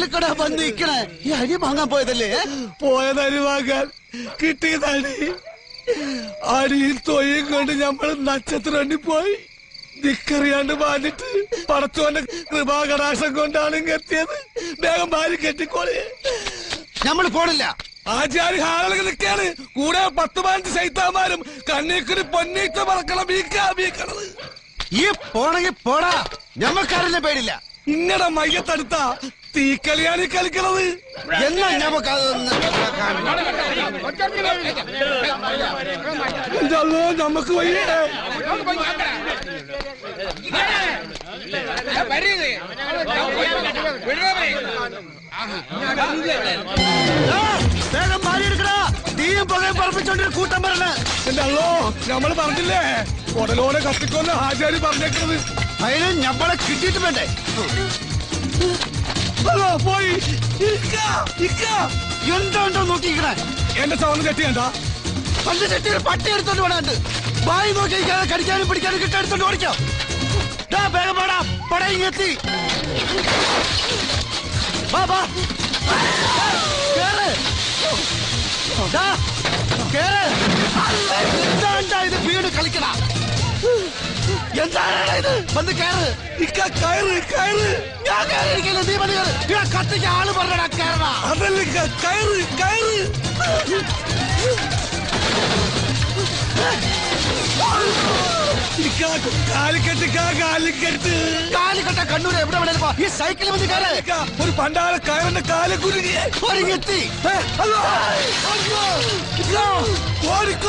എവിടേക്കടാ വന്ന് നിക്കണേ ഈ അരി വാങ്ങാൻ പോയതല്ലേ പോയതരി വാങ്ങാൻ കിട്ടിയതടി അടിയിൽ തൊയ്യും കൊണ്ട് നമ്മൾ നക്ഷത്രണ്ടി പോയി ദിക്കറിയാണ്ട് പാഞ്ഞിട്ട് പടച്ചോന്റെ കൃപാകടാശം കൊണ്ടാണ് ഇങ്ങ് എത്തിയത് വേഗം ഭാര്യ കെട്ടിക്കോളി നമ്മൾ പോണില്ല ആചാര്യ ഹാളുകൾ നിൽക്കാണ് കൂടെ പത്ത് പതിനഞ്ച് സൈത്താന്മാരും കണ്ണീക്കുടി പൊന്നീച്ച പറക്കണം ബീക്കാ ബീക്കണത് ഈ പോണെങ്കി പോടാ ഞമ്മക്കാരല്ലേ പേടില്ല ഇങ്ങടെ മയ്യത്തടുത്ത തീക്കളിയാണ് ഈ കളിക്കണത് എന്നാ ഞമ്മക്ക് അതൊന്ന് എന്റെ അല്ലോ നമുക്ക് വയ്യേ ആ, വേഗം ഭാര്യ എടുക്കടാ തീയും പുകയും പറപ്പിച്ചോണ്ടൊരു കൂട്ടം വരണേ എന്റെ അല്ലോ നമ്മൾ പറഞ്ഞില്ലേ ഉടലോടെ കത്തിക്കൊന്ന് ആചാര്യ പറഞ്ഞേക്കണത് അതിന് ഞമ്മളെ കിട്ടിയിട്ട് വേണ്ടേ അല്ലോ പോയി ഇക്ക, ഇക്ക. എന്തോ ഉണ്ടോ നോക്കിക്കണേ എന്റെ സൗണ്ട് കെട്ടിയണ്ട പണ്ട് ചെട്ടി ഒരു പട്ടി എടുത്തോണ്ട് വേണുണ്ട് വായി നോക്കി നിൽക്കാതെ കടിക്കാനും പിടിക്കാനും കിട്ടാൻ എടുത്തോണ്ട് ഓടിക്കാം ദാ, വേഗം പാടാ പട ഇങ്ങെത്തി വാ വാ കേറ് ദാ, കേറ് എന്താണ്ടാ ഇത് വീട് കളിക്കണ എന്താണ് ഇത് വന്ന് കേറ് ഇക്ക കയറ് കയറ് ഞാൻ കയറിയിരിക്കില്ല നീ വന്ന് കേറ് ഇവിടെ കത്തിക്ക് ആള് പറഞ്ഞടാ കേറണ അതല്ല ഇക്ക, കയറ് കയറ് ഇക്ക, കാലിക്കെട്ട് ഇക്ക, കാലിക്കെട്ട് കാലി കെട്ട കണ്ണൂര് എവിടെ വേണേലും പോ. ഈ സൈക്കിളിൽ വന്ന് കയറ് ഇക്ക, ഒരു പണ്ടാല കയറിന്റെ കാല് കുരുങ്ങി ഒരുങ്ങെത്തി ഏ, അല്ലോ. ഇക്ക, ഓടിക്കോ